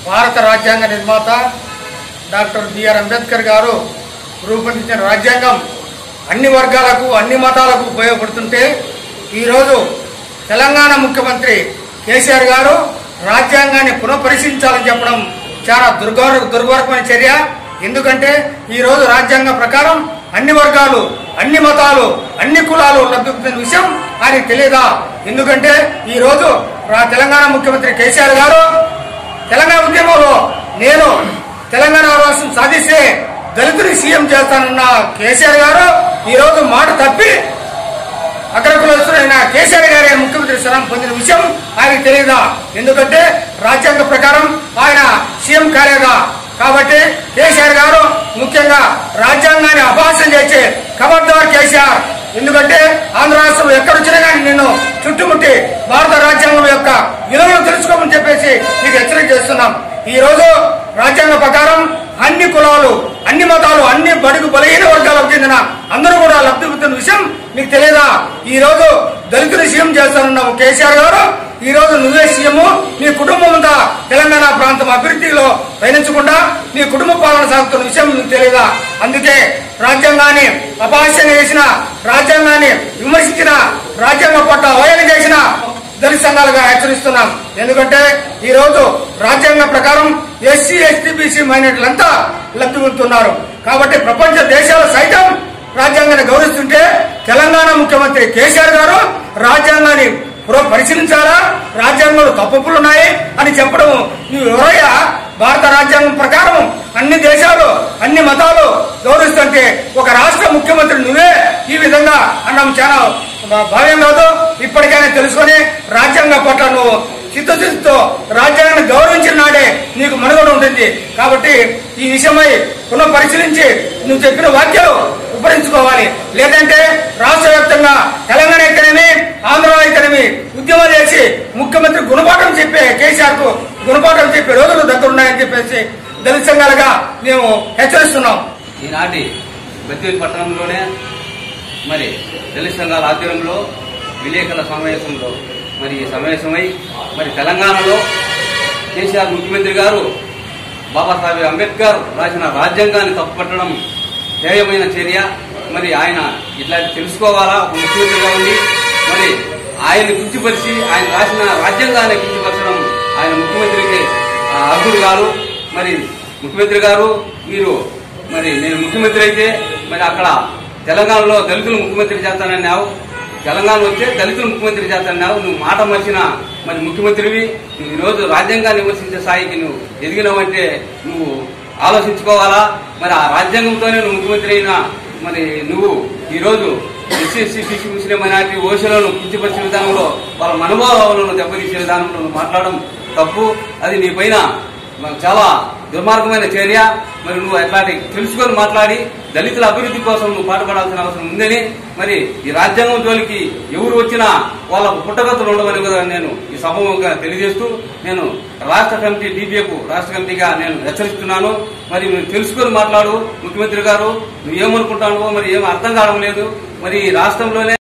భారత రాజ్యాంగ నిర్మాత డాక్టర్ బిఆర్ అంబేద్కర్ గారు రూపొందించిన రాజ్యాంగం అన్ని వర్గాలకు అన్ని మతాలకు ఉపయోగపడుతుంటే ఈరోజు తెలంగాణ ముఖ్యమంత్రి కేసీఆర్ గారు రాజ్యాంగాన్ని పునఃపరిశీలించాలని చెప్పడం చాలా దుర్గౌర దుర్మార్గమైన చర్య ఎందుకంటే ఈ రోజు రాజ్యాంగం ప్రకారం అన్ని వర్గాలు అన్ని మతాలు అన్ని కులాలు లబ్ధి పొందిన విషయం ఆయనకు తెలియదా ఎందుకంటే ఈ రోజు రా- తెలంగాణ ముఖ్యమంత్రి కేసీఆర్ గారు తెలంగాణ ఉద్యమంలో నేను తెలంగాణ రాష్ట్రం సాధిస్తే దళితుని సీఎం చేస్తానన్న కేసీఆర్ గారు ఈ రోజు మాట తప్పి అగ్రకులస్తుడైన కేసీఆర్ గారి ముఖ్యమంత్రి స్థానం పొందిన విషయం ఆయనకు తెలియదా ఎందుకంటే రాజ్యాంగ ప్రకారం ఆయన సీఎం కాలేదా కాబట్టి కేసీఆర్ గారు ముఖ్యంగా రాజ్యాంగాన్ని అపహాస్యం చేసే ఖబర్దార్ కేసీఆర్ ఎందుకంటే ఆంధ్ర రాష్ట్రం ఎక్కడొచ్చినా కానీ నిన్ను చుట్టుముట్టి భారత రాజ్యాంగం యొక్క విలువలు తెలుసుకోమని చెప్పేసి మీకు హెచ్చరిక చేస్తున్నాం ఈ రోజు రాజ్యాంగ ప్రకారం అన్ని కులాలు అన్ని మతాలు అన్ని బడుగు బలహీన వర్గాలకు చెందిన అందరూ కూడా లబ్ధి పొందుతున్న విషయం మీకు తెలియదా ఈ రోజు దళితులు సీఎం చేస్తానన్నావు కేసీఆర్ గారు ఈ రోజు నువ్వే సీఎం నీ కుటుంబం అంతా తెలంగాణ ప్రాంతం అభివృద్ధిలో పయనించకుండా నీ కుటుంబ పాలన సాగుతున్న విషయం మీకు తెలియదా అందుకే రాజ్యాంగాన్ని అపహాస్యం చేసిన రాజ్యాంగాన్ని విమర్శించిన రాజ్యాంగ పట్ల అవహేళన చేసిన దళిత సంఘాలుగా హెచ్చరిస్తున్నాం ఎందుకంటే ఈ రోజు రాజ్యాంగం ప్రకారం ఎస్సీ ఎస్టీ బీసీ మైనార్టీలంతా లబ్ధి పొందుతున్నారు కాబట్టి ప్రపంచ దేశాలు సైతం రాజ్యాంగాన్ని గౌరవిస్తుంటే తెలంగాణ ముఖ్యమంత్రి కేసీఆర్ గారు రాజ్యాంగాన్ని పునః పరిశీలించాలా రాజ్యాంగంలో తప్పులు ఉన్నాయి అని చెప్పడం నువ్వు ఎవరయ్యా భారత రాజ్యాంగం ప్రకారం అన్ని దేశాలు అన్ని మతాలు గౌరవిస్తుంటే ఒక రాష్ట్ర ముఖ్యమంత్రి నువ్వే ఈ విధంగా అన్నాం చాలా భావ్యం కాదు ఇప్పటికైనా తెలుసుకొని రాజ్యాంగం పట్ల నువ్వు చిత్తశుద్ధితో రాజ్యాంగాన్ని గౌరవించిన నాడే నీకు మనుగడ ఉంటుంది కాబట్టి ఈ విషయమై పునః పరిశీలించి నువ్వు చెప్పిన వాక్యాలు ఉపరించుకోవాలి లేదంటే రాష్ట్ర వ్యాప్తంగా తెలంగాణ అయితేనేమి ఆంధ్ర అయితేనేమి ఉద్యమాలు చేసి ముఖ్యమంత్రి గుణపాఠం చెప్పే కేసీఆర్ కు గుణపాఠం చెప్పే రోజులు దగ్గరున్నాయని చెప్పేసి దళిత సంఘాలుగా మేము హెచ్చరిస్తున్నాం ఈనాటి బెత్తూరు పట్టణంలోనే మరి దళిత సంఘాల ఆధ్వర్యంలో విలేకరుల సమావేశంలో మరి ఈ సమావేశమై మరి తెలంగాణలో కేసీఆర్ ముఖ్యమంత్రి గారు బాబాసాహెబ్ అంబేద్కర్ రాసిన రాజ్యాంగాన్ని తప్పుపట్టడం ధ్యేయమైన చర్య మరి ఆయన ఇట్లాంటి తెలుసుకోవాలా ఒక ముఖ్యమంత్రిగా ఉండి మరి ఆయన కించిపరిచి ఆయన రాసిన రాజ్యాంగాన్ని కించిపరచడం ఆయన ముఖ్యమంత్రికి ఆ, అర్హుడు గారు మరి ముఖ్యమంత్రి గారు మీరు మరి నేను ముఖ్యమంత్రి అయితే మరి అక్కడ తెలంగాణలో దళితులు ముఖ్యమంత్రి చేస్తానన్నావు తెలంగాణ వచ్చే దళితులు ముఖ్యమంత్రి చేస్తానన్నావు నువ్వు మాట మర్చిన మరి ముఖ్యమంత్రివి నువ్వు ఈరోజు రాజ్యాంగాన్ని విమర్శించే స్థాయికి నువ్వు ఎదిగినావంటే నువ్వు ఆలోచించుకోవాలా మరి ఆ రాజ్యాంగంతోనే నువ్వు ముఖ్యమంత్రి అయినా మరి నువ్వు ఈరోజు SC SC BC Muslim minority ఓషలను కించపరిచే విధానంలో వాళ్ళ మనోభావాలను దెబ్బతీసే విధానంలో నువ్వు మాట్లాడడం తప్పు అది నీ పైన చాలా దుర్మార్గమైన చర్య మరి నువ్వు అట్లాంటి తెలుసుకొని మాట్లాడి దళితుల అభివృద్ధి కోసం నువ్వు పాటుపడాల్సిన అవసరం ఉందని మరి ఈ రాజ్యాంగం జోలికి ఎవరు వచ్చినా వాళ్ళ పుట్టగతులు ఉండవని కూడా నేను ఈ సభముగా తెలియజేస్తూ నేను రాష్ట్ర కమిటీ డీబీఏకు రాష్ట్ర కమిటీగా నేను హెచ్చరిస్తున్నాను మరి నువ్వు తెలుసుకొని మాట్లాడు ముఖ్యమంత్రి గారు నువ్వు ఏమనుకుంటావో మరి ఏం అర్థం కావడం లేదు మరి ఈ రాష్ట్రంలోనే